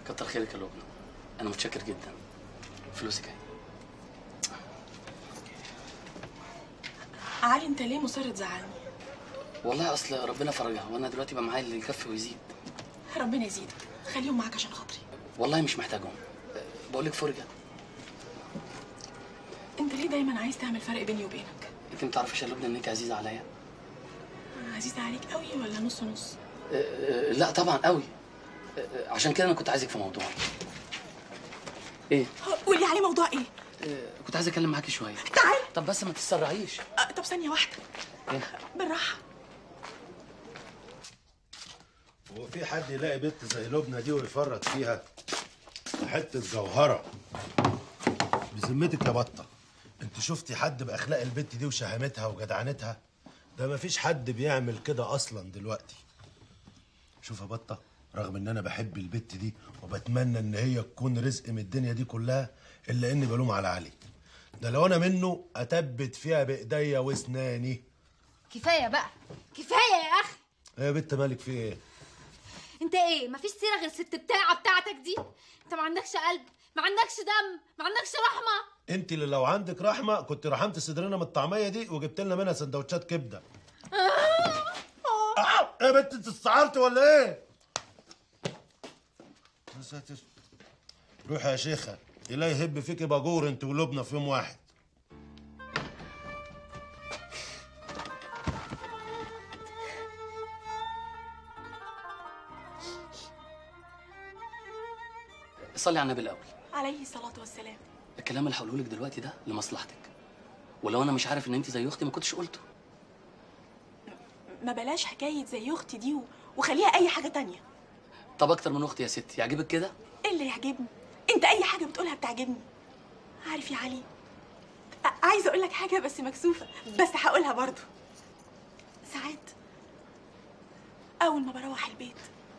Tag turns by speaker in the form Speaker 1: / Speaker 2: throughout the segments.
Speaker 1: كتر خيرك يا لبنى انا متشكر جدا فلوسك اهي
Speaker 2: علي انت ليه مصر تزعلني
Speaker 1: والله اصل ربنا فرجها وانا دلوقتي بقى معايا اللي يكفي ويزيد
Speaker 2: ربنا يزيدك خليهم معاك عشان خاطري
Speaker 1: والله مش محتاجهم بقول لك فرجه
Speaker 2: انت ليه دايما عايز تعمل فرق بيني وبينك
Speaker 1: انت ما تعرفيش يا لبنى ان انت عزيزه عليا
Speaker 2: عزيزة عليك قوي ولا نص نص
Speaker 1: أه، أه، لا طبعا قوي أه، أه، عشان كده انا كنت عايزك في موضوع ايه
Speaker 2: قولي عليه موضوع ايه
Speaker 1: أه، كنت عايز اتكلم معاكي شويه
Speaker 2: تعال
Speaker 1: طب بس ما تتسرعيش
Speaker 2: أه طب ثانية واحدة
Speaker 1: إيه؟
Speaker 2: بالراحة
Speaker 3: هو في حد يلاقي بنت زي لبنى دي ويفرط فيها حته جوهره بذمتك يا بطه انت شفتي حد باخلاق البنت دي وشهامتها وجدعنتها ده مفيش حد بيعمل كده اصلا دلوقتي شوف يا بطه رغم ان انا بحب البت دي وبتمنى ان هي تكون رزق من الدنيا دي كلها الا اني بلوم على علي ده لو انا منه اتبت فيها بايديا واسناني
Speaker 4: كفايه بقى كفايه يا اخي
Speaker 3: ايه يا بت مالك في ايه
Speaker 4: انت ايه مفيش سيره غير ست بتاعه بتاعتك دي انت ما عندكش قلب ما عندكش دم ما عندكش رحمه
Speaker 3: انت اللي لو عندك رحمه كنت رحمت صدرنا من الطعميه دي وجبت لنا منها سندوتشات كبده آه، ايه يا بنت انت استعرت ولا ايه يا ساتر روحي يا شيخه إله يهب فيك باجور انت ولبنى في يوم واحد
Speaker 1: صلي على النبي الاول
Speaker 2: عليه الصلاة والسلام
Speaker 1: الكلام اللي هقوله لك دلوقتي ده لمصلحتك ولو انا مش عارف ان انت زي اختي ما كنتش قلته
Speaker 2: ما بلاش حكاية زي أختي دي و... وخليها أي حاجة تانية
Speaker 1: طب اكتر من اختي يا ستي يعجبك كده
Speaker 2: إيه اللي يعجبني أنت أي حاجة بتقولها بتعجبني عارف يا علي ع- عايزة أقول لك حاجة بس مكسوفة بس هقولها برضو ساعات أول ما بروح البيت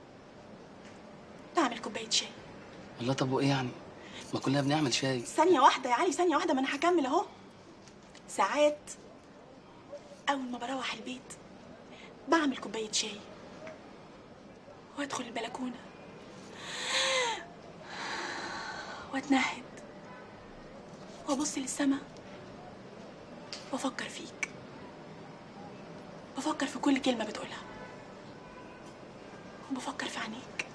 Speaker 2: بعمل كوباية شاي
Speaker 1: الله طب وايه يعني ما كلنا بنعمل شاي
Speaker 2: ثانية واحدة يا علي ثانية واحدة ما أنا هكمل أهو ساعات أول ما بروح البيت بعمل كوباية شاي وأدخل البلكونة وأتنهد وأبص للسما وأفكر فيك بفكر في كل كلمة بتقولها وبفكر في عينيك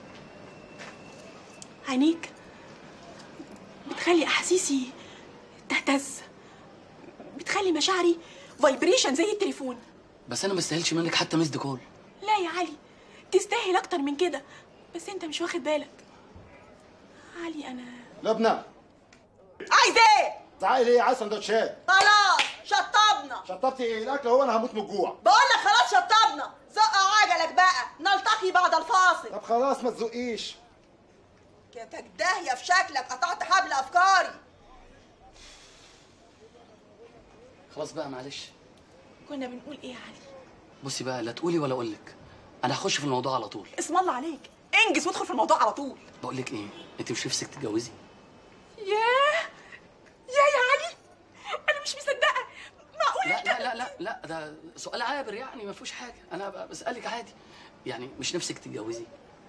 Speaker 2: عينيك بتخلي احاسيسي تهتز بتخلي مشاعري فايبريشن زي التليفون
Speaker 1: بس انا ما استاهلش منك حتى مسد كول
Speaker 2: لا يا علي تستاهل اكتر من كده بس انت مش واخد بالك علي انا
Speaker 5: لبنى
Speaker 6: عايز ايه؟
Speaker 5: تعالي ليه عايز سندوتشات
Speaker 6: خلاص شطبنا
Speaker 5: شطبتي ايه الاكل هو انا هموت من الجوع
Speaker 6: بقول لك خلاص شطبنا زق عجلك بقى نلتقي بعد الفاصل
Speaker 5: طب خلاص ما تزقيش
Speaker 6: كيفك داهيه في شكلك قطعت حبل افكاري
Speaker 1: خلاص بقى معلش
Speaker 2: كنا بنقول ايه يا علي
Speaker 1: بصي بقى لا تقولي ولا اقول لك انا هخش في الموضوع على طول
Speaker 2: اسم الله عليك انجز وادخل في الموضوع على طول
Speaker 1: بقول لك ايه انت مش نفسك تتجوزي
Speaker 2: ياه يا يا علي انا مش مصدقه معقول
Speaker 1: لا لا لا لا لا ده سؤال عابر يعني ما فيهوش حاجه انا ب- بسالك عادي يعني مش نفسك تتجوزي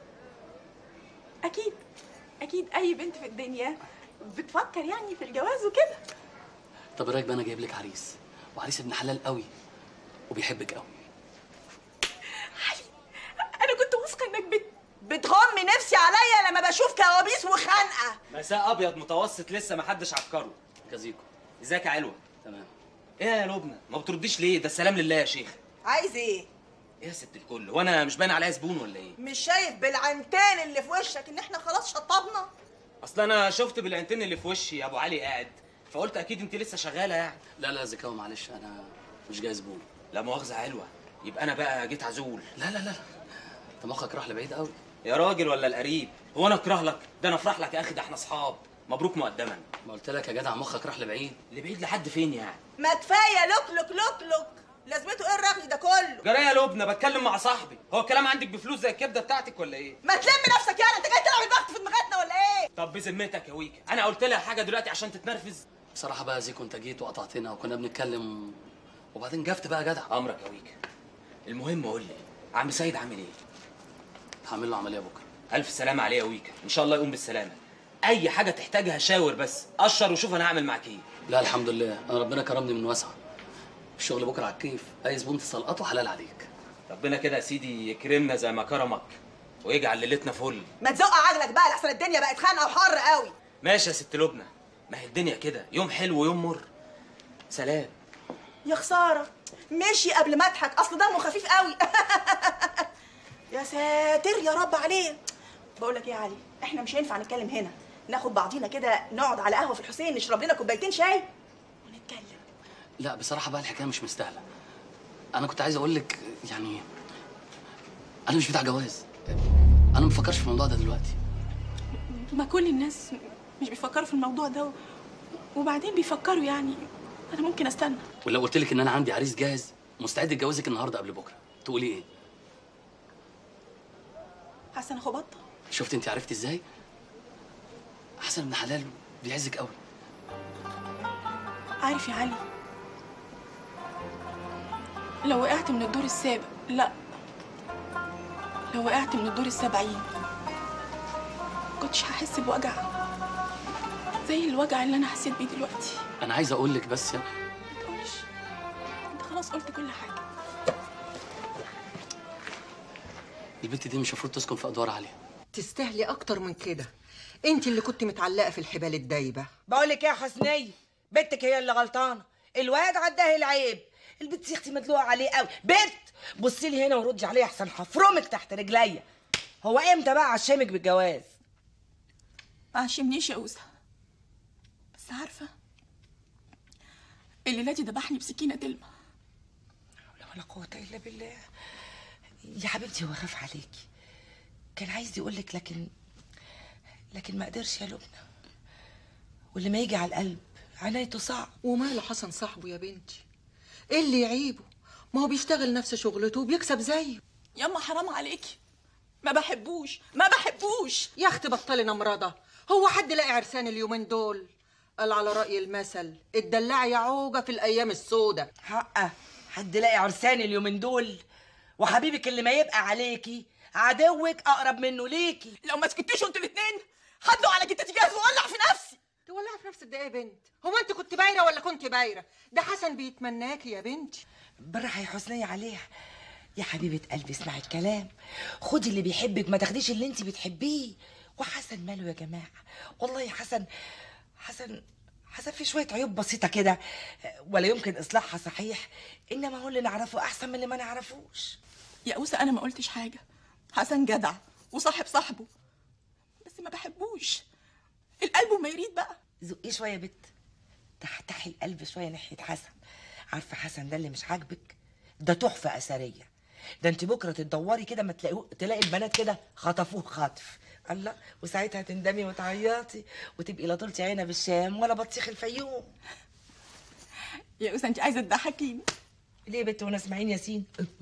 Speaker 2: اكيد اكيد اي بنت في الدنيا بتفكر يعني في الجواز وكده
Speaker 1: طب إيه رايك بقى انا جايب لك عريس وعريس ابن حلال قوي وبيحبك قوي
Speaker 2: انا كنت واثقه انك بت...
Speaker 6: بتغم نفسي عليا لما بشوف كوابيس وخنقه
Speaker 7: مساء ابيض متوسط لسه ما حدش عبكره
Speaker 1: كازيكو
Speaker 7: ازيك يا علوه
Speaker 1: تمام
Speaker 7: ايه يا لبنى ما بترديش ليه ده السلام لله يا شيخ
Speaker 6: عايز ايه
Speaker 7: ايه يا ست الكل وانا مش باين عليا زبون ولا ايه
Speaker 6: مش شايف بالعينتين اللي في وشك ان احنا خلاص شطبنا
Speaker 7: اصل انا شفت بالعينتين اللي في وشي ابو علي قاعد فقلت اكيد انت لسه شغاله يعني
Speaker 1: لا لا زكاوي معلش انا مش جاي زبون
Speaker 7: لا مؤاخذه يا علوه يبقى انا بقى جيت عزول
Speaker 1: لا لا لا انت مخك راح لبعيد قوي
Speaker 7: يا راجل ولا القريب هو انا اكره لك ده انا افرح لك يا اخي ده احنا اصحاب مبروك مقدما
Speaker 1: ما قلت لك يا جدع مخك راح لبعيد
Speaker 7: لبعيد لحد فين يعني
Speaker 6: ما كفايه لوك لوك لوك لوك لازمته ايه الرغي ده كله
Speaker 7: جرى يا لبنى بتكلم مع صاحبي هو الكلام عندك بفلوس زي الكبده بتاعتك ولا ايه
Speaker 6: ما تلم نفسك يعني انت جاي تلعب البخت في دماغتنا ولا ايه
Speaker 7: طب بذمتك يا ويكا انا قلت لها حاجه دلوقتي عشان تتنرفز
Speaker 1: بصراحه بقى زيكو انت جيت وقطعتنا وكنا بنتكلم وبعدين جفت بقى يا جدع
Speaker 7: امرك يا ويكا المهم قول لي عم سيد عامل ايه
Speaker 1: هعمل له عمليه بكره
Speaker 7: الف سلامه عليه يا ويكا ان شاء الله يقوم بالسلامه اي حاجه تحتاجها شاور بس قشر وشوف انا هعمل معاك ايه
Speaker 1: لا الحمد لله انا ربنا كرمني من واسعه الشغل بكره على الكيف اي زبون تسلقطه حلال عليك
Speaker 7: ربنا كده يا سيدي يكرمنا زي ما كرمك ويجعل ليلتنا فل
Speaker 6: ما تزق عجلك بقى لحسن الدنيا بقت خانقه وحر قوي
Speaker 7: ماشي يا ست لبنى ما هي الدنيا كده يوم حلو ويوم مر سلام
Speaker 6: يا خساره مشي قبل ما اضحك اصل دمه خفيف قوي يا ساتر يا رب عليه بقول لك ايه يا علي احنا مش هينفع نتكلم هنا ناخد بعضينا كده نقعد على قهوه في الحسين نشرب لنا كوبايتين شاي ونتكلم
Speaker 1: لا بصراحه بقى الحكايه مش مستاهله انا كنت عايز اقول لك يعني انا مش بتاع جواز انا ما بفكرش في الموضوع ده دلوقتي
Speaker 2: ما كل الناس مش بيفكروا في الموضوع ده و... وبعدين بيفكروا يعني انا ممكن استنى
Speaker 1: ولو قلت لك ان انا عندي عريس جاهز مستعد اتجوزك النهارده قبل بكره تقولي ايه
Speaker 2: حسن اخو بطه
Speaker 1: شفت انت عرفتي ازاي حسن ابن حلال بيعزك قوي
Speaker 2: عارف يا علي لو وقعت من الدور السابع لا لو وقعت من الدور السبعين كنتش هحس بوجع زي الوجع اللي انا حسيت بيه دلوقتي
Speaker 1: انا عايز اقول لك بس
Speaker 2: ما تقولش انت خلاص قلت كل حاجه
Speaker 1: البنت دي مش المفروض تسكن في ادوار عاليه
Speaker 8: تستاهلي اكتر من كده انت اللي كنت متعلقه في الحبال الدايبه
Speaker 9: بقول لك ايه يا حسنية بنتك هي اللي غلطانة الواد عداه العيب البنت يا اختي مدلوقة عليه قوي بنت بصي لي هنا وردي عليا احسن هفرمك تحت رجليا هو امتى بقى عشمك بالجواز
Speaker 2: ما عشمنيش يا اوسه بس عارفه الليله دي ذبحني بسكينه دلمه
Speaker 9: لا ولا قوة الا بالله يا حبيبتي هو خاف عليكي كان عايز يقولك لكن لكن ما قدرش يا لبنى واللي ما يجي على القلب عنايته صعب
Speaker 8: وماله حسن صاحبه يا بنتي ايه اللي يعيبه ما هو بيشتغل نفس شغلته وبيكسب زيه
Speaker 2: ياما حرام عليكي ما بحبوش ما بحبوش
Speaker 8: يا اختي بطلي نمرضه هو حد لاقي عرسان اليومين دول قال على رأي المثل الدلاع يا عوجة في الأيام السودة
Speaker 9: حقه حد لاقي عرسان اليومين دول وحبيبك اللي ما يبقى عليكي عدوك اقرب منه ليكي
Speaker 2: لو ما سكتوش انتوا الاثنين هدلوا على جتتي جاهز واولع في نفسي
Speaker 8: تولعي في نفسك ده يا بنت هو انت كنت بايرة ولا كنت بايرة ده حسن بيتمناكي يا بنتي
Speaker 9: بالراحه يا حسنية عليها يا حبيبة قلبي اسمعي الكلام خدي اللي بيحبك ما تاخديش اللي انت بتحبيه وحسن ماله يا جماعة والله يا حسن حسن حسن في شوية عيوب بسيطة كده ولا يمكن إصلاحها صحيح إنما هو اللي نعرفه أحسن من اللي ما نعرفوش
Speaker 2: يا اوسه انا ما قلتش حاجه حسن جدع وصاحب صاحبه بس ما بحبوش القلب ما يريد بقى
Speaker 9: زقيه شوية يا بت تحتحي القلب شوية ناحية حسن عارفة حسن ده اللي مش عاجبك ده تحفة أثرية ده انت بكرة تدوري كده ما تلاقيه تلاقي البنات كده خطفوه خطف الله وساعتها تندمي وتعيطي وتبقي لا طولتي عينها بالشام ولا بطيخ الفيوم
Speaker 2: يا اوسه انت عايزه تضحكيني
Speaker 9: ليه يا بت وانا اسماعيل ياسين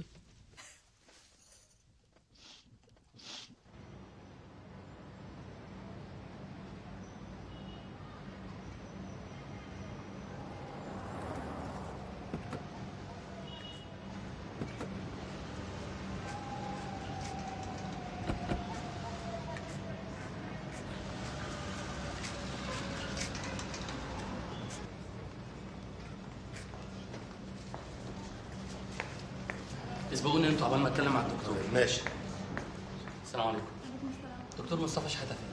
Speaker 1: اسبقوني انتوا عبال ما اتكلم مع الدكتور
Speaker 3: ماشي
Speaker 1: السلام عليكم دكتور مصطفى شحاته فين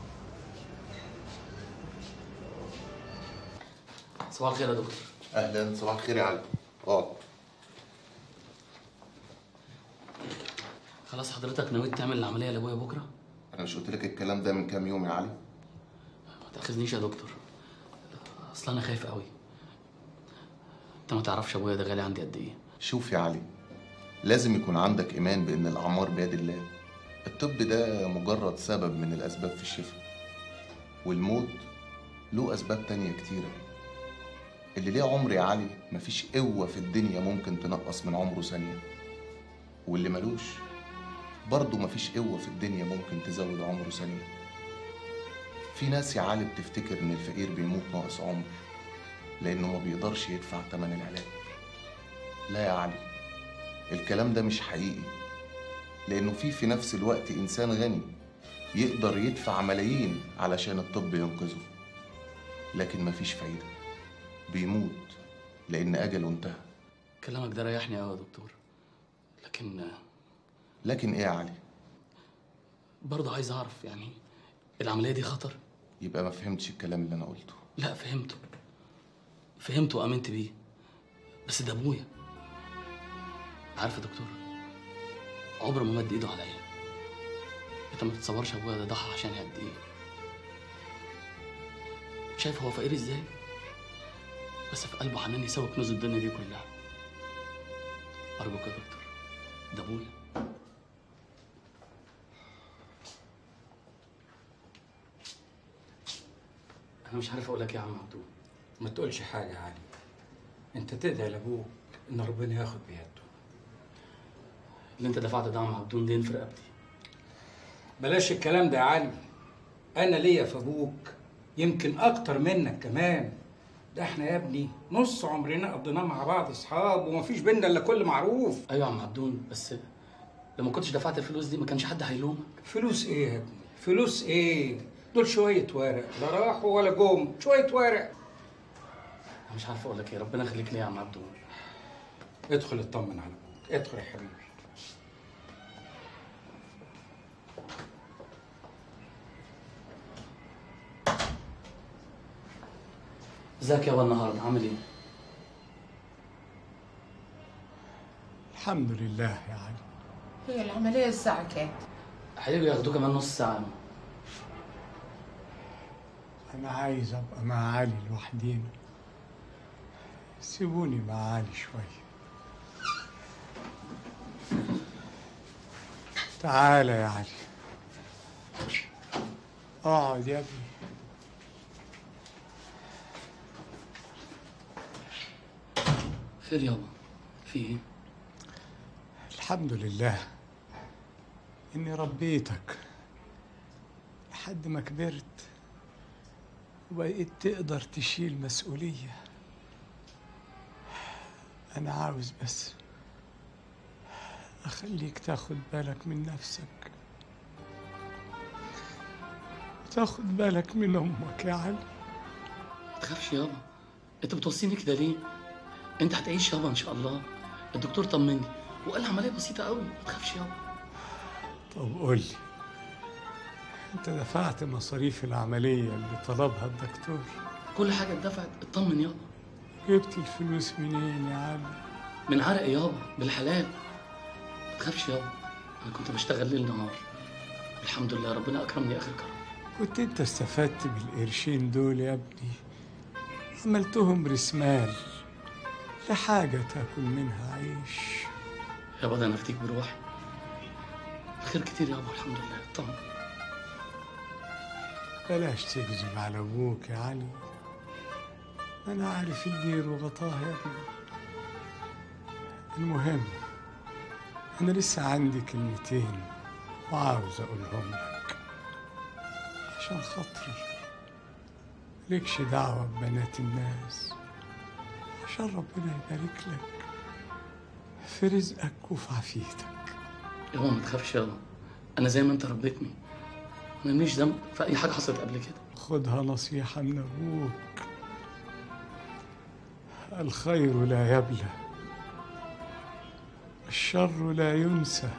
Speaker 1: صباح الخير يا دكتور
Speaker 5: اهلا صباح الخير يا علي اقعد
Speaker 1: خلاص حضرتك نويت تعمل العمليه لابويا بكره
Speaker 5: انا مش قلت لك الكلام ده من كام يوم يا علي
Speaker 1: ما تاخذنيش يا دكتور اصل انا خايف قوي انت ما تعرفش ابويا ده غالي عندي قد ايه
Speaker 5: شوف يا علي لازم يكون عندك ايمان بان الاعمار بيد الله الطب ده مجرد سبب من الاسباب في الشفاء والموت له اسباب تانية كتيرة اللي ليه عمر يا علي مفيش قوة في الدنيا ممكن تنقص من عمره ثانية واللي ملوش برضه مفيش قوة في الدنيا ممكن تزود عمره ثانية في ناس يا علي بتفتكر ان الفقير بيموت ناقص عمر لانه ما بيقدرش يدفع ثمن العلاج لا يا علي الكلام ده مش حقيقي لانه في في نفس الوقت انسان غني يقدر يدفع ملايين علشان الطب ينقذه لكن مفيش فايدة بيموت لأن أجله انتهى
Speaker 1: كلامك ده ريحني قوي يا دكتور لكن آه،
Speaker 5: لكن إيه يا علي؟
Speaker 1: برضه عايز اعرف يعني العمليه دي خطر
Speaker 5: يبقى ما فهمتش الكلام اللي أنا قلته
Speaker 1: لا فهمته فهمته وامنت بيه بس ده ابويا عارف يا دكتور عمره ما مد ايده عليا انت ما تتصورش ابويا ده ضحى عشان قد ايه شايف هو فقير ازاي بس في قلبه حنان يساوي كنوز الدنيا دي كلها ارجوك يا دكتور ده ابويا انا مش عارف اقول لك ايه يا عم عبدو
Speaker 10: ما تقولش حاجة يا علي انت تدعي لابوك ان ربنا ياخد بيده
Speaker 1: اللي انت دفعت ده يا عم عبدون دين في رقبتي
Speaker 10: بلاش الكلام ده يا علي انا ليا في ابوك يمكن اكتر منك كمان ده احنا يا ابني نص عمرنا قضيناه مع بعض اصحاب ومفيش بينا الا كل معروف
Speaker 1: ايوه يا عم عبدون بس لما كنتش دفعت الفلوس دي ما كانش حد هيلومك
Speaker 10: فلوس ايه يا ابني فلوس ايه دول شوية ورق لا راحوا ولا جم شوية ورق
Speaker 1: انا مش عارف اقول لك ايه ربنا يخليك ليا يا عم عبدون
Speaker 10: ادخل اطمن على ابوك ادخل يا حبيبي
Speaker 1: ازيك يابا النهارده عامل ايه
Speaker 11: الحمد لله يا علي
Speaker 9: هي العملية الساعة كام؟
Speaker 1: هيجوا ياخدوه كمان نص ساعه
Speaker 11: أنا عايز أبقى مع علي لوحدينا سيبوني مع علي شوية تعالى يا علي اقعد يا ابني
Speaker 1: خير يابا في ايه
Speaker 11: الحمد لله إني ربيتك لحد ما كبرت وبقيت تقدر تشيل مسؤولية أنا عاوز بس أخليك تاخد بالك من نفسك تاخد بالك من أمك يا علي
Speaker 1: ما تخافش يابا انت بتوصيني كده ليه انت هتعيش يابا ان شاء الله الدكتور طمني وقال عمليه بسيطه قوي ما تخافش يابا
Speaker 11: طب قول لي أنت دفعت مصاريف العملية اللي طلبها الدكتور
Speaker 1: كل حاجه اتدفعت اطمن يابا
Speaker 11: جبت الفلوس منين يا علي
Speaker 1: من عرق يابا بالحلال ما تخافش يابا انا كنت بشتغل ليل نهار الحمد لله ربنا اكرمني اخر كرم
Speaker 11: كنت انت استفدت بالقرشين دول يا ابني عملتهم رسمال لحاجة تاكل منها عيش
Speaker 1: يابا ده انا افتيك بروحي خير كتير يابا الحمد لله اطمن
Speaker 11: بلاش تكذب على ابوك يا علي انا عارف الدير وغطاه يا ابني المهم انا لسه عندي كلمتين وعاوز اقولهم لك عشان خاطري مالكش دعوة ببنات الناس عشان ربنا يبارك لك في رزقك وفي عافيتك
Speaker 1: يابا ما تخافش يابا انا زي ما انت ربيتني انا ماليش ذنب في اي حاجه حصلت قبل كده
Speaker 11: خدها نصيحة من أبوك الخير لا يبلى الشر لا ينسى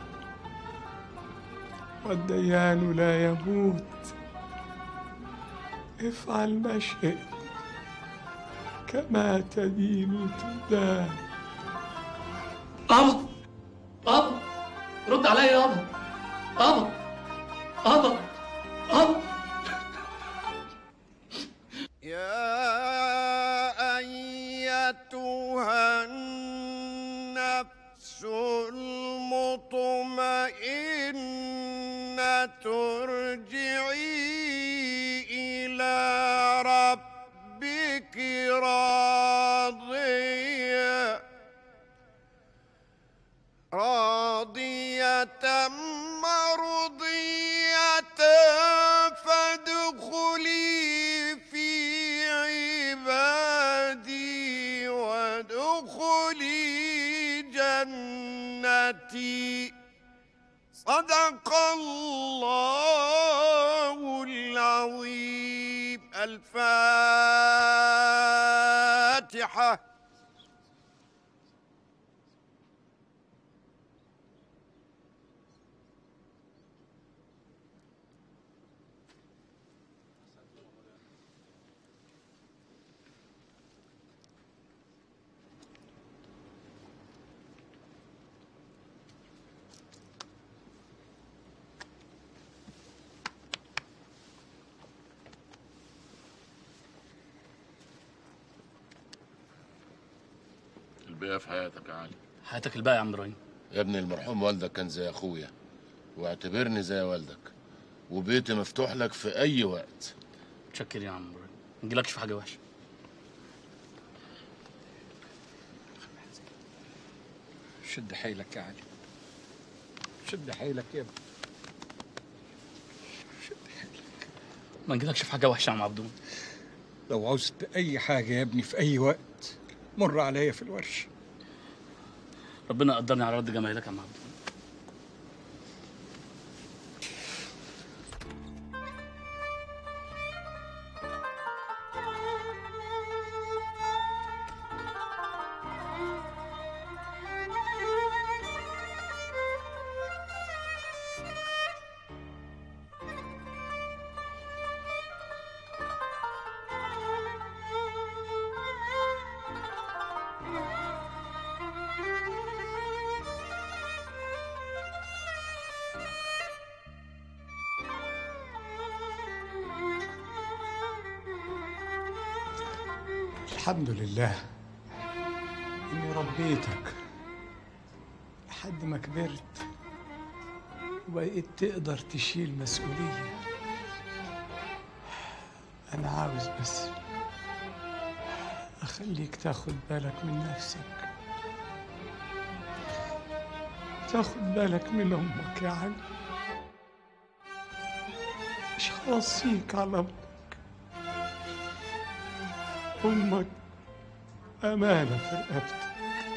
Speaker 11: والديان لا يموت افعل ما شئت كما تدين تدان
Speaker 1: ابا ابا رد عليا يابا ابا ابا ابا
Speaker 12: يا أيتها النفس المطمئنة ارجعي إلى ربك راضية راضية مرضية فادخلي في عبادي وادخلي جنتي صدق الله الفاتحة
Speaker 13: الباقي في حياتك يا علي
Speaker 1: حياتك الباقي يا عم ابراهيم
Speaker 13: يا ابني المرحوم والدك كان زي اخويا واعتبرني زي والدك وبيتي مفتوح لك في اي وقت
Speaker 1: متشكر يا عم ابراهيم ما نجيلكش في حاجه وحشه
Speaker 10: شد حيلك يا علي شد حيلك يا ابني
Speaker 1: ما نجيلكش في حاجه وحشه يا عم عبدون
Speaker 10: لو عوزت اي حاجه يا ابني في اي وقت مر عليا في الورشه
Speaker 1: ربنا يقدرني على رد جمايلك يا عم عبدون
Speaker 11: الحمد لله إني ربيتك لحد ما كبرت وبقيت تقدر تشيل مسؤولية أنا عاوز بس أخليك تاخد بالك من نفسك تاخد بالك من أمك يا علي مش هوصيك على أمك أمك أمانة في رقبتك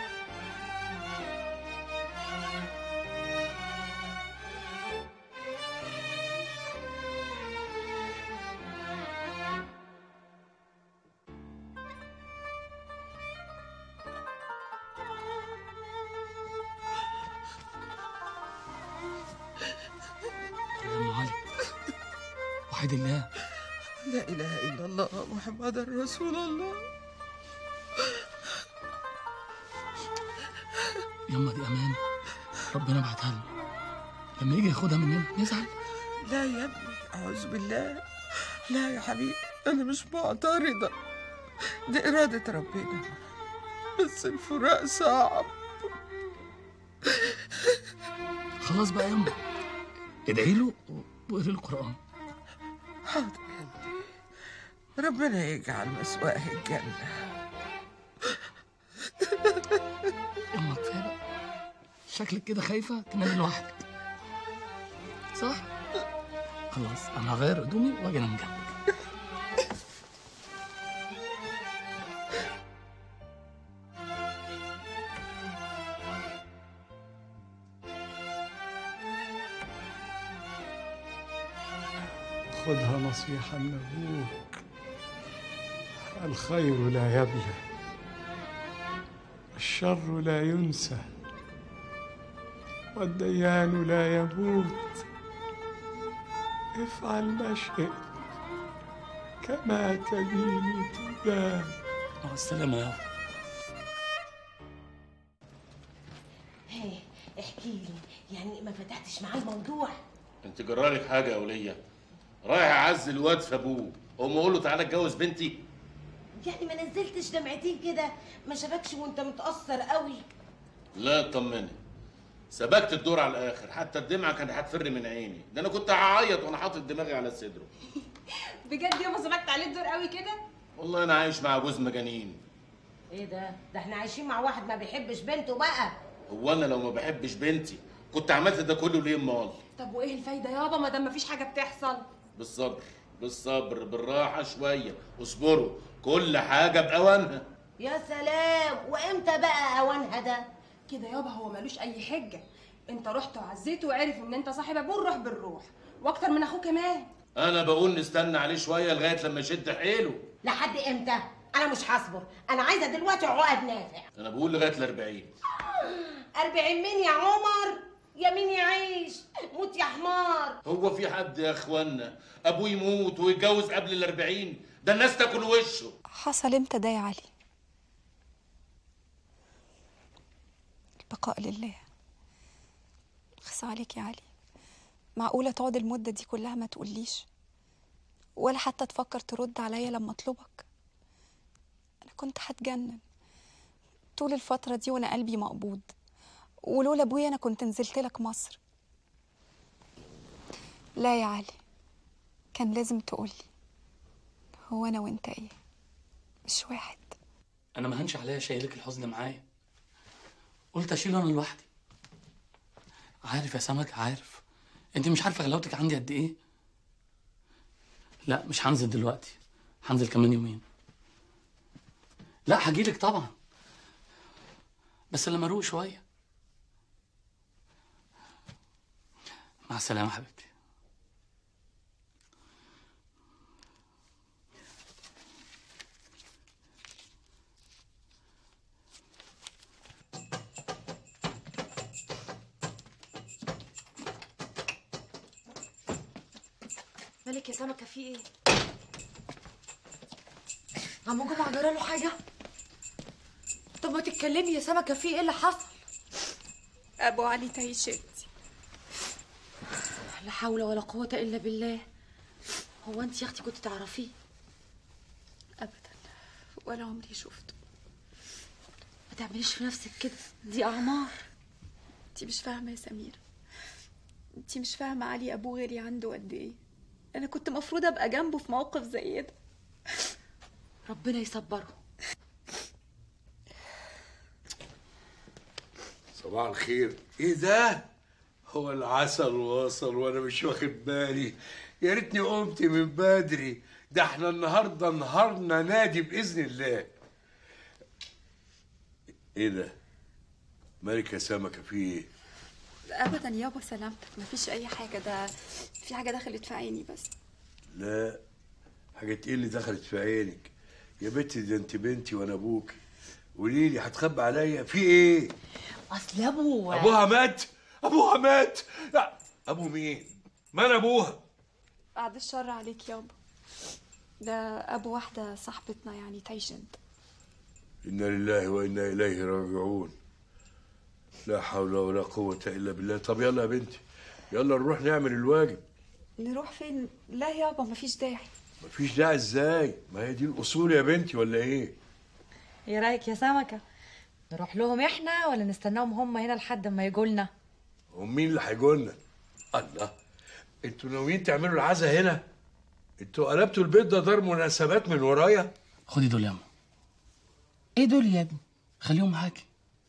Speaker 1: يا ام علي وحيد الله
Speaker 9: لا إله إلا الله محمد رسول الله
Speaker 1: يما دي امانه ربنا بعتها لنا لما يجي ياخدها مننا نزعل
Speaker 9: لا يا ابني أعوذ بالله لا يا حبيبي أنا مش معترضة دي إرادة ربنا بس الفراق صعب
Speaker 1: خلاص بقى يما ادعي له واقري له القران
Speaker 9: حاضر يا ابني ربنا يجعل مسواه الجنة
Speaker 1: يما كفايه بقى شكلك كده خايفه تنامي لوحدك صح خلاص انا هغير هدومي واجي انام جنبك
Speaker 11: خدها نصيحة من أبوك الخير لا يبلى الشر لا ينسى والديان لا يموت افعل ما شئت كما تدين تدان
Speaker 1: مع السلامه يا
Speaker 14: هي احكي لي يعني ما فتحتش معاه الموضوع
Speaker 13: انت جرالك حاجه يا وليه رايح اعزي الواد في ابوه قوم اقول له تعالى اتجوز بنتي
Speaker 14: يعني ما نزلتش دمعتين كده ما شافكش وانت متأثر قوي
Speaker 13: لا اطمني سبكت الدور على الاخر حتى الدمعه كانت هتفر من عيني ده انا كنت هعيط وانا حاطط دماغي على صدره
Speaker 2: بجد يابا سبقت عليه الدور قوي كده
Speaker 13: والله انا عايش مع جوز مجانين
Speaker 14: ايه ده ده احنا عايشين مع واحد ما بيحبش بنته بقى
Speaker 13: هو انا لو ما بحبش بنتي كنت عملت ده كله ليه امال
Speaker 2: طب وايه الفايده يابا ما دام مفيش حاجه بتحصل
Speaker 13: بالصبر بالصبر بالراحه شويه اصبروا كل حاجه باوانها
Speaker 14: يا سلام وامتى بقى اوانها ده
Speaker 2: كده يابا هو ملوش اي حجه انت رحت وعزيته وعرف ان انت صاحب ابوه الروح بالروح واكتر من اخوه كمان
Speaker 13: انا بقول نستنى عليه شويه لغايه لما يشد حيله
Speaker 14: لحد امتى انا مش هصبر انا عايزه دلوقتي عقد نافع
Speaker 13: انا بقول لغايه ال 40
Speaker 14: 40 مين يا عمر يا مين يعيش موت يا حمار
Speaker 13: هو في حد يا اخوانا ابوه يموت ويتجوز قبل ال 40 ده الناس تاكل وشه
Speaker 15: حصل امتى ده يا علي البقاء لله خص عليك يا علي معقولة تقعد المدة دي كلها ما تقوليش ولا حتى تفكر ترد عليا لما اطلبك انا كنت هتجنن طول الفترة دي وانا قلبي مقبوض ولولا ابويا انا كنت نزلت لك مصر لا يا علي كان لازم تقولي هو انا وانت ايه مش واحد
Speaker 1: انا ما هنش عليا شايلك الحزن معايا قلت اشيله انا لوحدي عارف يا سمك عارف انت مش عارفه غلاوتك عندي قد ايه لا مش هنزل دلوقتي هنزل كمان يومين لا هجيلك طبعا بس لما اروق شويه مع السلامه حبيبتي
Speaker 16: مالك يا سمكة في ايه؟ عم جمعة جرى له حاجة؟ طب ما تتكلمي يا سمكة في ايه اللي حصل؟
Speaker 15: ابو علي تعيشت
Speaker 16: لا حول ولا قوة إلا بالله هو أنت يا أختي كنت تعرفيه؟
Speaker 15: ابدا ولا عمري شفته
Speaker 16: ما تعمليش في نفسك كده دي أعمار
Speaker 15: انتي مش فاهمه يا سميره انتي مش فاهمه علي ابوه غالي عنده قد ايه انا كنت مفروض ابقى جنبه في موقف زي ده
Speaker 16: ربنا يصبره
Speaker 11: صباح الخير ايه ده هو العسل وصل وانا مش واخد بالي يا ريتني قمت من بدري ده احنا النهارده نهارنا نادي باذن الله ايه ده مالك يا سمكه في ايه
Speaker 15: ابدا يابا سلامتك مفيش اي حاجه ده في حاجه دخلت في عيني بس
Speaker 11: لا حاجة ايه اللي دخلت في عينك يا بنتي ده انت بنتي وانا ابوك قولي لي هتخبي عليا في ايه
Speaker 16: أصل أبوه
Speaker 11: ابوها مات ابوها مات لا ابو مين ما انا ابوها
Speaker 15: بعد الشر عليك يابا ده ابو واحده صاحبتنا يعني تعيش انت
Speaker 11: انا لله وانا اليه راجعون لا حول ولا قوة الا بالله طب يلا يا بنتي يلا نروح نعمل الواجب
Speaker 15: نروح فين لا يابا مفيش داعي
Speaker 11: مفيش داعي ازاي ما هي دي الاصول يا بنتي ولا ايه
Speaker 16: ايه رايك يا سمكه نروح لهم احنا ولا نستناهم هم هنا لحد ما يجوا لنا
Speaker 11: هم مين اللي هيجولنا الله انتوا ناويين تعملوا العزا هنا انتوا قلبتوا البيت ده دار مناسبات من ورايا
Speaker 1: خدي دول ياما
Speaker 9: ايه دول يا ابني
Speaker 1: خليهم معاكي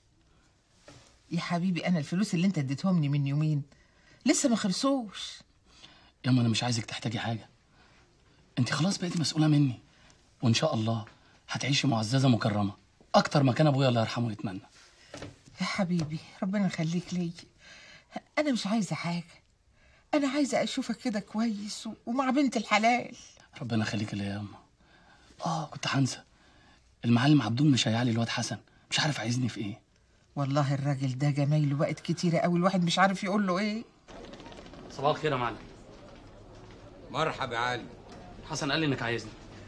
Speaker 9: يا حبيبي انا الفلوس اللي انت اديتهم لي من يومين لسه ما خلصوش
Speaker 1: ياما انا مش عايزك تحتاجي حاجه انت خلاص بقيتي مسؤوله مني وان شاء الله هتعيشي معززه مكرمه اكتر ما كان ابويا الله يرحمه يتمنى
Speaker 9: يا حبيبي ربنا يخليك لي انا مش عايزه حاجه انا عايزه اشوفك كده كويس و- ومع بنت الحلال
Speaker 1: ربنا يخليك ليا يا ياما اه كنت هنسى المعلم عبدون مش هيعلي الواد حسن مش عارف عايزني في ايه
Speaker 9: والله الراجل ده جمايله بقت كتيره قوي الواحد مش عارف يقول له ايه
Speaker 1: صباح الخير يا معلم
Speaker 10: مرحبا يا علي
Speaker 1: حسن قال لي انك عايزني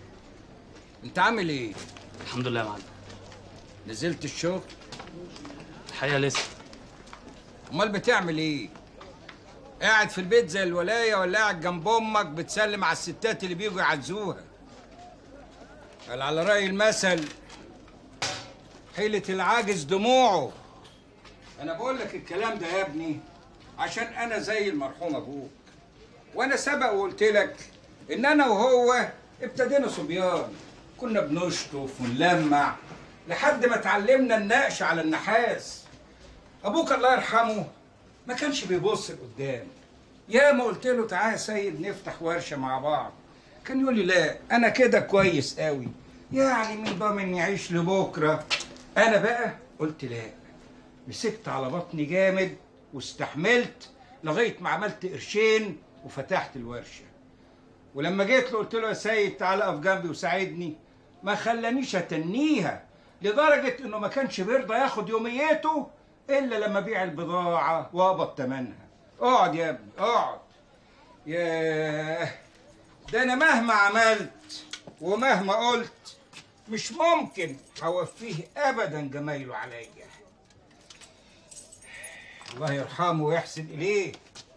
Speaker 10: انت عامل ايه
Speaker 1: الحمد لله يا معلم
Speaker 10: نزلت الشغل
Speaker 1: الحقيقه لسه
Speaker 10: امال بتعمل ايه قاعد في البيت زي الولايه ولا قاعد جنب امك بتسلم على الستات اللي بيجوا يعزوها قال على راي المثل حيلة العاجز دموعه انا بقول لك الكلام ده يا ابني عشان انا زي المرحوم ابوك وانا سبق وقلت لك ان انا وهو ابتدينا صبيان كنا بنشطف ونلمع لحد ما اتعلمنا النقش على النحاس ابوك الله يرحمه ما كانش بيبص لقدام يا ما قلت له تعالى يا سيد نفتح ورشه مع بعض كان يقول لي لا انا كده كويس قوي يعني مين ضامن يعيش لبكره انا بقى قلت لا مسكت على بطني جامد واستحملت لغايه ما عملت قرشين وفتحت الورشه ولما جيت له قلت له يا سيد تعالى اقف جنبي وساعدني ما خلانيش اتنيها لدرجه انه ما كانش بيرضى ياخد يوميته الا لما بيع البضاعه واقبض ثمنها اقعد يا ابني اقعد ياه ده انا مهما عملت ومهما قلت مش ممكن هوفيه ابدا جمايله عليا الله يرحمه ويحسن اليه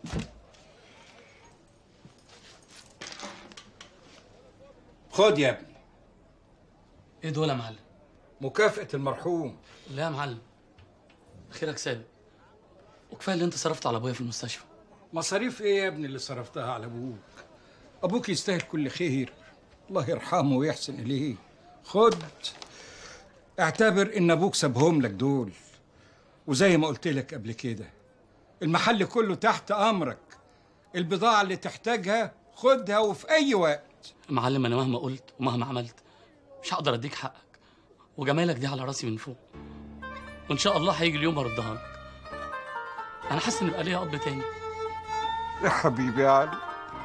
Speaker 10: خد يا ابني
Speaker 1: ايه دول يا معلم
Speaker 10: مكافأة المرحوم
Speaker 1: لا يا معلم خيرك سابق وكفايه اللي انت صرفت على ابويا في المستشفى
Speaker 10: مصاريف ايه يا ابني اللي صرفتها على ابوك ابوك يستاهل كل خير الله يرحمه ويحسن اليه خد اعتبر ان ابوك سابهم لك دول وزي ما قلت لك قبل كده المحل كله تحت امرك البضاعه اللي تحتاجها خدها وفي اي وقت
Speaker 1: يا معلم انا مهما قلت ومهما عملت مش هقدر اديك حقك وجمالك دي على راسي من فوق وان شاء الله هيجي اليوم هردها لك انا حاسس ان يبقى ليا اب تاني
Speaker 10: يا حبيبي يا علي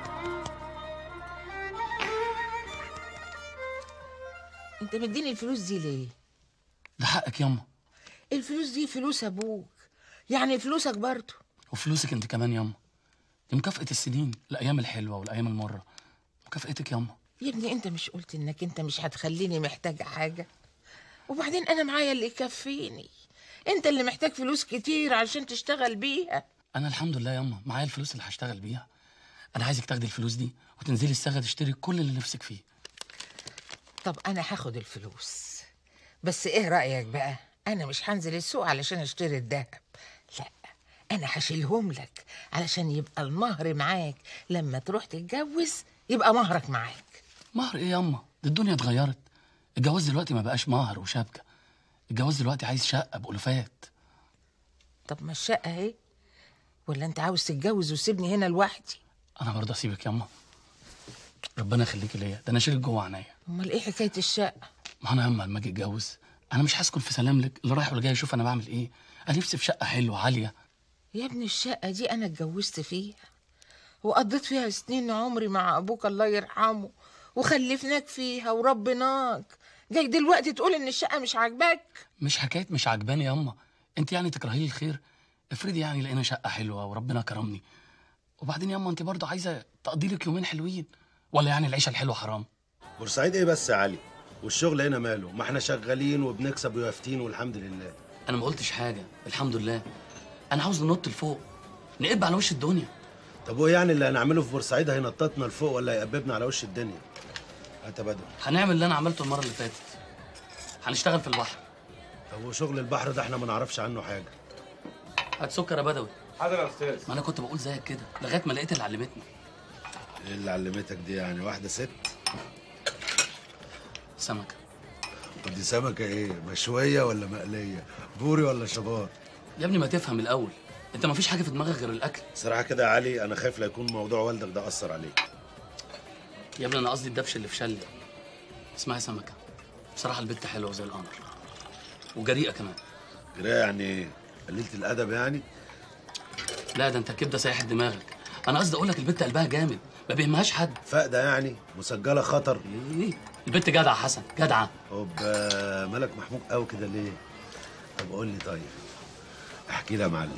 Speaker 9: انت مديني الفلوس دي ليه
Speaker 1: ده حقك ياما
Speaker 9: الفلوس دي فلوس ابوك يعني فلوسك برضه
Speaker 1: وفلوسك انت كمان ياما دي مكافأة السنين الايام الحلوه والايام المره مكافأتك ياما
Speaker 9: يا ابني انت مش قلت انك انت مش هتخليني محتاجه حاجه وبعدين انا معايا اللي يكفيني انت اللي محتاج فلوس كتير عشان تشتغل بيها
Speaker 1: انا الحمد لله ياما معايا الفلوس اللي هشتغل بيها انا عايزك تاخدي الفلوس دي وتنزلي الصاغه تشتري كل اللي نفسك فيه
Speaker 9: طب انا هاخد الفلوس بس ايه رايك بقى انا مش هنزل السوق علشان اشتري الذهب لا انا هشيلهم لك علشان يبقى المهر معاك لما تروح تتجوز يبقى مهرك معاك
Speaker 1: مهر ايه ياما دي الدنيا اتغيرت الجواز دلوقتي ما بقاش مهر وشبكه الجواز دلوقتي عايز شقه بألوفات
Speaker 9: طب ما الشقه اهي ولا انت عاوز تتجوز وسيبني هنا لوحدي
Speaker 1: انا برضه اسيبك ياما ربنا يخليكي ليا ده انا شيلك جوه عينيا
Speaker 9: امال ايه حكايه الشقه
Speaker 1: ما انا ياما لما اجي اتجوز انا مش هسكن في سلام لك اللي رايح واللي جاي يشوف انا بعمل ايه انا نفسي في شقه حلوه عاليه
Speaker 9: يا ابني الشقه دي انا اتجوزت فيها وقضيت فيها سنين عمري مع ابوك الله يرحمه وخلفناك فيها وربناك جاي دلوقتي تقول ان الشقه مش عاجباك
Speaker 1: مش حكايه مش عجباني ياما انت يعني تكرهي لي الخير افرضي يعني لقينا شقه حلوه وربنا كرمني وبعدين ياما انت برضه عايزه تقضي لك يومين حلوين ولا يعني العيشه الحلوه حرام
Speaker 3: بورسعيد ايه بس يا علي والشغل هنا ماله ما احنا شغالين وبنكسب ويافتين والحمد لله
Speaker 1: انا ما قلتش حاجه الحمد لله انا عاوز ننط لفوق نقب على وش الدنيا
Speaker 3: طب وايه يعني اللي هنعمله في بورسعيد هينططنا لفوق ولا هيقببنا على وش الدنيا هات يا بدر
Speaker 1: هنعمل اللي انا عملته المره اللي فاتت هنشتغل في البحر
Speaker 3: طب وشغل البحر ده احنا ما نعرفش عنه حاجه
Speaker 1: هات سكر يا بدوي
Speaker 13: حاضر يا استاذ
Speaker 1: ما انا كنت بقول زيك كده لغايه ما لقيت اللي علمتني
Speaker 3: ايه اللي علمتك دي يعني واحده ست
Speaker 1: سمكه
Speaker 3: طب دي سمكه ايه مشويه ولا مقليه بوري ولا شبار
Speaker 1: يا ابني ما تفهم الاول انت ما فيش حاجه في دماغك غير الاكل
Speaker 3: صراحه كده يا علي انا خايف لا يكون موضوع والدك ده اثر عليك
Speaker 1: يا ابني انا قصدي الدبش اللي في شلي اسمها سمكه بصراحه البت حلوه زي القمر وجريئه كمان
Speaker 3: جرايه يعني ايه قليله الادب يعني
Speaker 1: لا ده انت كبده سايح دماغك انا قصدي اقول لك البت قلبها جامد ما بيهمهاش حد
Speaker 3: فاقده يعني مسجله خطر
Speaker 1: ايه البت جدعه حسن جدعه
Speaker 3: طب آه، مالك محمود قوي كده ليه طب قول لي طيب احكي لي يا معلم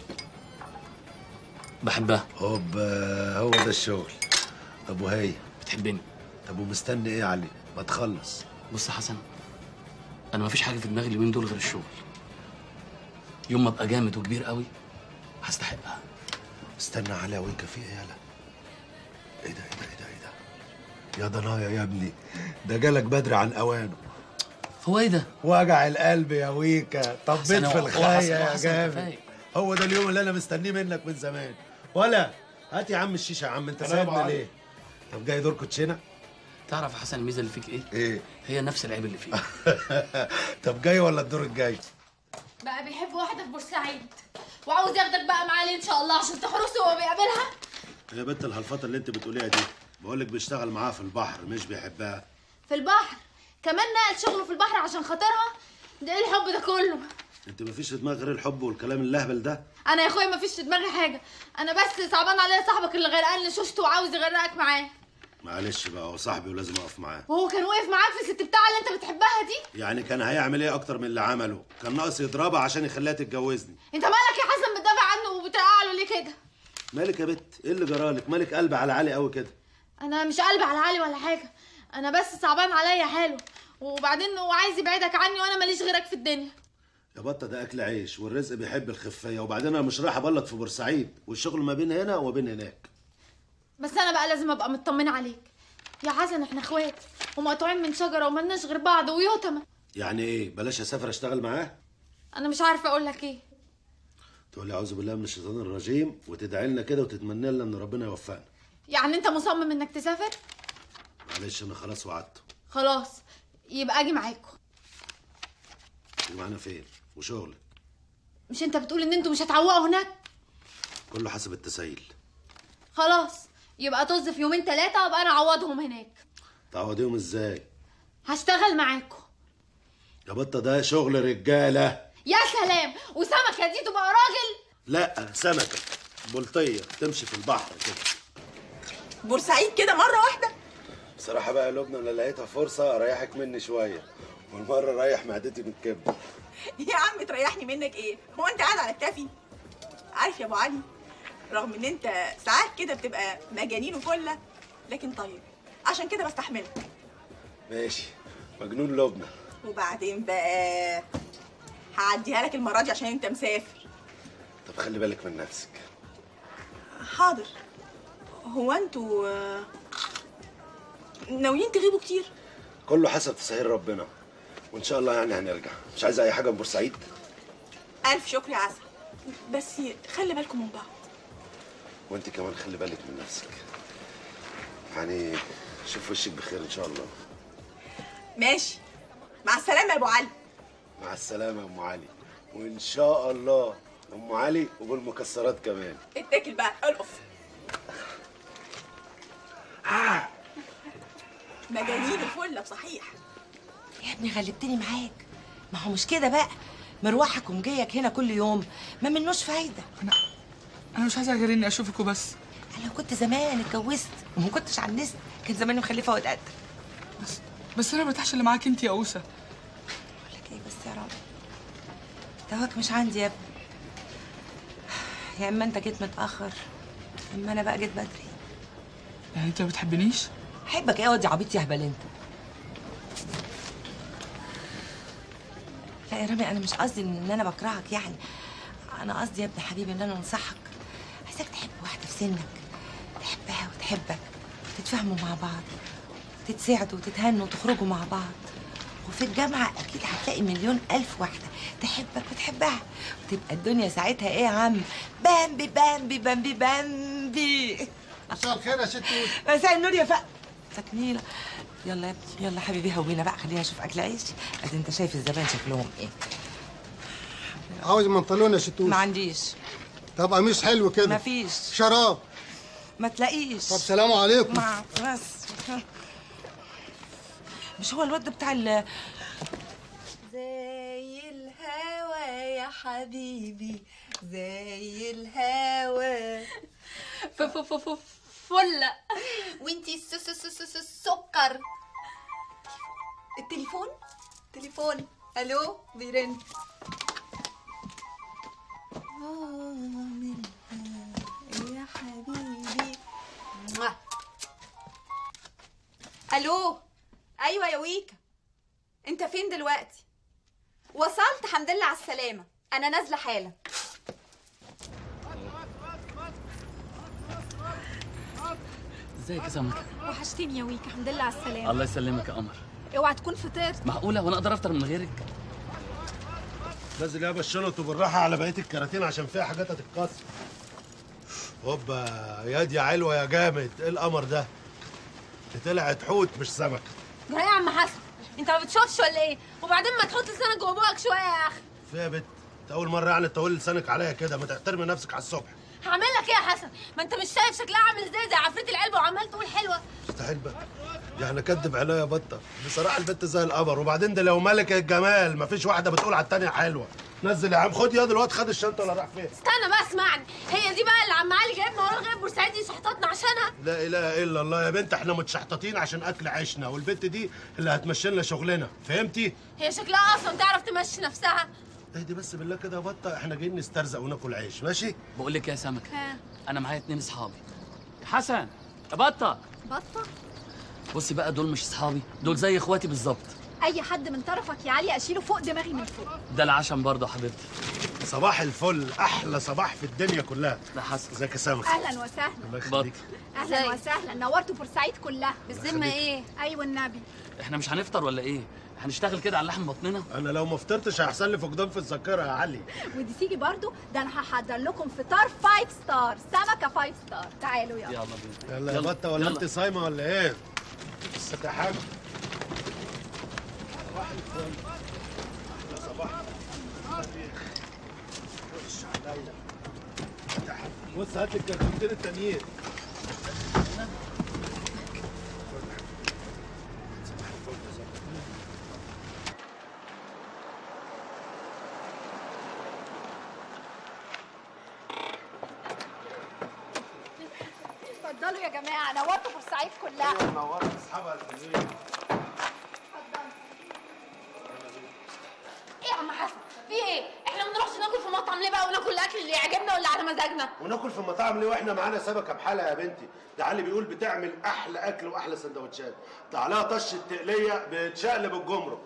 Speaker 1: بحبها
Speaker 3: هوب آه، هو ده الشغل طب وهي
Speaker 1: بتحبني
Speaker 3: طب ومستني ايه يا علي ما تخلص
Speaker 1: بص يا حسن انا ما فيش حاجه في دماغي اليومين دول غير الشغل يوم ما ابقى جامد وكبير قوي هستحقها
Speaker 3: استنى علي ويكا في ايه يالا ايه ده ايه ده ايه ده ايه ده يا ضنايا يا ابني ده جالك بدري عن اوانه
Speaker 1: هو ايه ده
Speaker 3: وجع القلب يا ويكا طبيت
Speaker 1: حسن،
Speaker 3: في
Speaker 1: هو- هو
Speaker 3: الخايه
Speaker 1: حسن- هو
Speaker 3: يا
Speaker 1: حسن
Speaker 3: جامد
Speaker 1: كفاية.
Speaker 3: هو ده اليوم اللي انا مستنيه منك من زمان ولا هات يا عم الشيشه يا عم انت
Speaker 1: أنا
Speaker 3: سايبنا
Speaker 1: بقى-
Speaker 3: ليه طب جاي دور كوتشينه
Speaker 1: تعرف يا حسن الميزه اللي فيك ايه
Speaker 3: ايه
Speaker 1: هي نفس العيب اللي فيك
Speaker 3: طب جاي ولا الدور الجاي
Speaker 4: بقى بيحب واحده في بورسعيد وعاوز ياخدك بقى معاه ليه ان شاء الله عشان تحرسه وهو بيقابلها
Speaker 3: يا بنت الهلفطه اللي انت بتقوليها دي بقول لك بيشتغل معاها في البحر مش بيحبها
Speaker 4: في البحر كمان نقل شغله في البحر عشان خاطرها ده ايه الحب ده كله
Speaker 3: انت مفيش في دماغك غير الحب والكلام اللهبل ده
Speaker 4: انا يا اخويا مفيش في دماغي حاجه انا بس صعبان عليا صاحبك اللي غرقان لشوشته وعاوز يغرقك معاه
Speaker 3: معلش بقى هو صاحبي ولازم اقف معاه
Speaker 4: وهو كان واقف معاك في الست بتاعه اللي انت بتحبها دي
Speaker 3: يعني كان هيعمل ايه اكتر من اللي عمله كان ناقص يضربها عشان يخليها تتجوزني
Speaker 4: انت مالك يا حسن بتدافع عنه وبترقع له ليه كده
Speaker 3: مالك يا بت ايه اللي جرالك مالك قلب على عالي قوي كده
Speaker 4: انا مش قلبي على علي ولا حاجه انا بس صعبان عليا حاله وبعدين هو عايز يبعدك عني وانا ماليش غيرك في الدنيا
Speaker 3: يا بطه ده اكل عيش والرزق بيحب الخفيه وبعدين انا مش رايح ابلط في بورسعيد والشغل ما بين هنا وما بين هناك
Speaker 4: بس انا بقى لازم ابقى مطمنه عليك يا حسن احنا اخوات ومقطوعين من شجره وملناش غير بعض ويتمى
Speaker 3: يعني ايه بلاش اسافر اشتغل معاه
Speaker 4: انا مش عارفه اقول لك ايه
Speaker 3: تقول لي اعوذ بالله من الشيطان الرجيم وتدعي لنا كده وتتمنى لنا ان ربنا يوفقنا
Speaker 4: يعني انت مصمم انك تسافر
Speaker 3: معلش انا خلاص وعدته
Speaker 4: خلاص يبقى اجي معاكم
Speaker 3: تيجي معانا فين وشغلك
Speaker 4: مش انت بتقول ان انتوا مش هتعوقوا هناك
Speaker 3: كله حسب التسهيل
Speaker 4: خلاص يبقى طز في يومين ثلاثه وابقى انا اعوضهم هناك
Speaker 3: تعوضيهم ازاي
Speaker 4: هشتغل معاكم
Speaker 3: يا بطه ده شغل رجاله
Speaker 4: يا سلام وسمكه دي تبقى راجل
Speaker 3: لا سمكه بلطيه تمشي في البحر كده
Speaker 6: بورسعيد كده مره واحده
Speaker 3: بصراحه بقى يا لبنى انا لقيتها فرصه اريحك مني شويه والمره ريح معدتي من الكبد
Speaker 6: يا عم تريحني منك ايه هو انت قاعد على التافي عارف يا ابو علي رغم ان انت ساعات كده بتبقى مجانين وكله لكن طيب عشان كده بستحملك
Speaker 3: ماشي مجنون لبنى
Speaker 6: وبعدين بقى هعديها لك المره دي عشان انت مسافر
Speaker 3: طب خلي بالك من نفسك
Speaker 6: حاضر هو انتوا آه، ناويين تغيبوا كتير
Speaker 3: كله حسب تسهيل ربنا وان شاء الله يعني هنرجع مش عايز اي حاجه من بورسعيد
Speaker 6: الف شكر يا عسل بس خلي بالكم من بعض
Speaker 3: وانت كمان خلي بالك من نفسك يعني شوف وشك بخير ان شاء الله
Speaker 6: ماشي مع السلامه يا ابو علي
Speaker 3: مع السلامه يا ام علي وان شاء الله ام علي وبالمكسرات كمان
Speaker 6: اتكل بقى القف مجانين وفله بصحيح
Speaker 9: يا ابني غلبتني معاك ما هو مش كده بقى مروحك ومجيك هنا كل يوم ما منوش فايده
Speaker 17: انا مش عايزه غير اني اشوفك وبس
Speaker 9: انا لو كنت زمان اتجوزت وما كنتش عنست كان زماني مخلفه واتقدم
Speaker 17: بس بس انا مرتاحش اللي معاك انت يا اوسه
Speaker 9: اقول لك ايه بس يا رب دواك مش عندي يا ابني يا اما انت جيت متاخر يا اما انا بقى جيت بدري
Speaker 17: يعني انت ما بتحبنيش
Speaker 9: احبك ايه يا واد يا عبيط يا هبل انت لا يا رامي انا مش قصدي ان انا بكرهك يعني انا قصدي يا ابن حبيبي ان انا انصحك عايزاك تحب واحده في سنك تحبها وتحبك تتفاهموا مع بعض تتساعدوا وتتهنوا وتخرجوا مع بعض وفي الجامعة أكيد هتلاقي مليون ألف واحدة تحبك وتحبها وتبقى الدنيا ساعتها إيه يا عم بامبي بامبي بامبي بامبي
Speaker 18: مساء الخير يا ست
Speaker 9: مساء النور يا فا تكميلة يلا يا ابني يلا حبيبي هوينا بقى خلينا نشوف أكل عيش أدي أنت شايف الزبائن شكلهم إيه
Speaker 18: عاوز بنطلون يا ستوش
Speaker 9: ما عنديش
Speaker 18: طب قميص حلو كده
Speaker 9: مفيش
Speaker 18: شراب
Speaker 9: ما تلاقيش
Speaker 18: طب سلام عليكم
Speaker 9: مع بس مش هو الواد بتاع ال
Speaker 19: زي الهوا يا حبيبي زي الهوا
Speaker 4: ف ف ف ف فله وانتي س س س س س سكر
Speaker 19: التليفون تليفون الو بيرن يا حبيبي
Speaker 2: موah. الو ايوه يا ويكا انت فين دلوقتي وصلت الحمد لله على السلامه انا نازله حالا
Speaker 1: ازيك يا سمكة
Speaker 15: وحشتني يا ويكا الحمد لله على السلامه
Speaker 1: الله يسلمك يا قمر
Speaker 15: اوعى تكون فطرت
Speaker 1: معقولة وانا اقدر افطر من غيرك
Speaker 3: نازل يا بالشنط وبالراحه على بقيه الكراتين عشان فيها حاجات هتتكسر هوبا يا دي يا علوه يا جامد ايه القمر ده دي طلعت حوت مش سمكه
Speaker 4: يا عم حسن انت ما بتشوفش ولا ايه وبعدين ما تحط لسانك جوه بوقك شويه يا اخي
Speaker 3: فيها يا بت انت اول مره يعني تقول لسانك عليا كده ما تحترمي نفسك على الصبح
Speaker 4: هعمل لك ايه يا حسن ما انت مش شايف شكلها عامل ازاي زي عفريت العلبه وعمال تقول حلوه
Speaker 3: مستحيل بقى يعني كدب عليا يا بطه بصراحه البت زي القمر وبعدين ده لو ملكه الجمال مفيش واحده بتقول على التانيه حلوه نزل يا عم خد يا الواد خد الشنطه ولا راح فين
Speaker 4: استنى بقى اسمعني هي دي بقى اللي عم علي جايبنا ورا لغايه بورسعيد دي شحطتنا عشانها
Speaker 3: لا اله الا الله يا بنت احنا متشحططين عشان اكل عيشنا والبنت دي اللي هتمشي لنا شغلنا فهمتي
Speaker 4: هي شكلها اصلا تعرف تمشي نفسها
Speaker 3: اهدي بس بالله كده يا بطه احنا جايين نسترزق وناكل عيش ماشي
Speaker 1: بقول لك يا سمكه
Speaker 4: ها
Speaker 1: انا معايا اتنين اصحابي حسن يا بطه
Speaker 4: بطه
Speaker 1: بصي بقى دول مش اصحابي دول زي اخواتي بالظبط
Speaker 4: اي حد من طرفك يا علي اشيله فوق دماغي من فوق
Speaker 1: ده العشم برضه يا حبيبتي
Speaker 3: صباح الفل احلى صباح في الدنيا كلها
Speaker 1: ده حسن
Speaker 3: ازيك يا سمك
Speaker 4: اهلا وسهلا
Speaker 3: الله يخليك
Speaker 4: اهلا وسهلا نورتوا بورسعيد كلها
Speaker 1: بالذمة
Speaker 4: ايه ايوه النبي
Speaker 1: احنا مش هنفطر ولا ايه هنشتغل كده على لحم بطننا
Speaker 3: انا لو ما فطرتش هيحصل لي فقدان في الذاكره يا علي
Speaker 4: ودي تيجي برضو ده انا هحضر لكم فطار فايف ستار سمكه فايف ستار تعالوا يلا
Speaker 1: يلا بينا
Speaker 3: يلا يا بطه ولا انت صايمه ولا ايه لسه يا حاج صباح الفل أحلى صباح خش عليا بص هات لي الكرتونتين التانيين
Speaker 4: اتفضلوا يا جماعه نورتوا بورسعيد كلها
Speaker 3: نورت اصحابها الحلوين
Speaker 4: ايه يا عم حسن في ايه احنا ما بنروحش ناكل في مطعم ليه بقى وناكل الاكل اللي يعجبنا واللي على مزاجنا
Speaker 3: وناكل في المطاعم ليه واحنا معانا سمكه بحالها يا بنتي ده علي بيقول بتعمل احلى اكل واحلى سندوتشات ده عليها طش التقليه بتشقلب الجمرك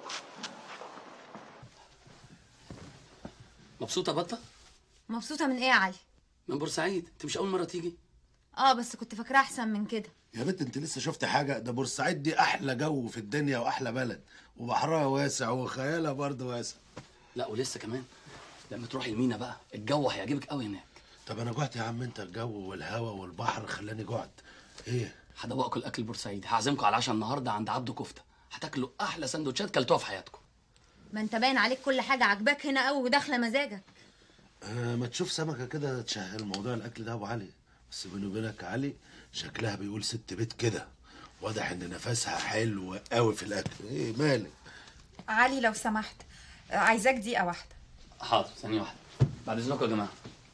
Speaker 1: مبسوطه يا بطه
Speaker 16: مبسوطه من ايه يا علي
Speaker 1: من بورسعيد انت مش اول مره تيجي
Speaker 16: اه بس كنت فاكراها احسن من كده
Speaker 3: يا بنت انت لسه شفت حاجه ده بورسعيد دي احلى جو في الدنيا واحلى بلد وبحرها واسع وخيالها برضه واسع
Speaker 1: لا ولسه كمان لما تروحي المينا بقى الجو هيعجبك قوي هناك
Speaker 3: طب انا جوعت يا عم انت الجو والهوا والبحر خلاني جوعت ايه
Speaker 1: هدوقكم الاكل البورسعيدي هعزمكم على العشاء النهارده عند عبده كفته هتاكلوا احلى سندوتشات كلتوها في حياتكم
Speaker 16: ما انت باين عليك كل حاجه عاجباك هنا قوي وداخله مزاجك
Speaker 3: آه ما تشوف سمكه كده تشهر موضوع الاكل ده يا ابو علي بس بيني وبينك يا علي شكلها بيقول ست بيت كده واضح ان نفسها حلو قوي في الاكل ايه مالك
Speaker 19: علي لو سمحت عايزاك دقيقة واحدة
Speaker 1: حاضر ثانيه واحده بعد اذنكم يا جماعه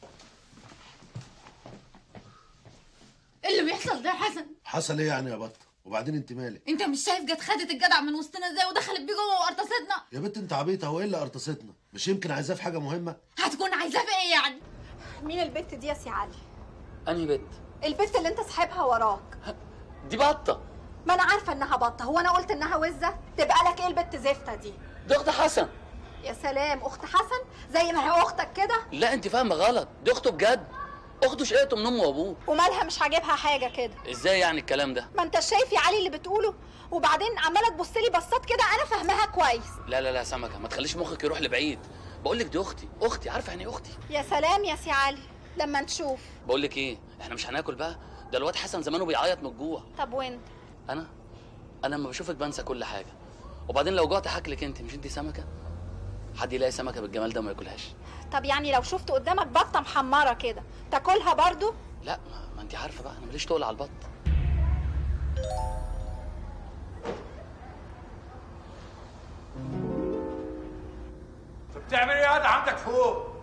Speaker 4: ايه اللي بيحصل ده يا حسن
Speaker 3: حصل ايه يعني يا بطه وبعدين انت مالك
Speaker 4: انت مش شايف جت خدت الجدع من وسطنا ازاي ودخلت بيه جوه وقرطستنا
Speaker 3: يا بنت انت عبيطه هو ايه اللي قرطستنا مش يمكن عايزاه في حاجه مهمه
Speaker 4: هتكون عايزاه في ايه يعني مين البت دي يا سي علي
Speaker 1: انهي بيت
Speaker 4: البت اللي انت سحبها وراك
Speaker 1: دي بطه
Speaker 4: ما انا عارفه انها بطه هو انا قلت انها وزه تبقى لك ايه البت زفته دي
Speaker 1: دي اخت حسن
Speaker 4: يا سلام اخت حسن زي ما هي اختك كده
Speaker 1: لا انت فاهمه غلط دي اخته بجد اخته شقته من امه وابوه
Speaker 4: ومالها مش عاجبها حاجه كده
Speaker 1: ازاي يعني الكلام ده
Speaker 4: ما انت شايف يا علي اللي بتقوله وبعدين عماله تبص لي بصات كده انا فاهماها كويس
Speaker 1: لا لا لا سمكه ما تخليش مخك يروح لبعيد بقول لك دي اختي اختي عارفه يعني ايه اختي
Speaker 4: يا سلام يا سي علي لما نشوف
Speaker 1: بقول لك ايه احنا مش هناكل بقى ده الواد حسن زمانه بيعيط من الجوع
Speaker 4: طب وانت
Speaker 1: انا انا لما بشوفك بنسى كل حاجه وبعدين لو جوعت هاكلك انت مش انت سمكه حد يلاقي سمكه بالجمال ده وما ياكلهاش
Speaker 4: طب يعني لو شفت قدامك بطه محمره كده تاكلها برضو
Speaker 1: لا ما, ما انت عارفه بقى انا ماليش تقل على البط
Speaker 11: بتعمل ايه قاعد عندك فوق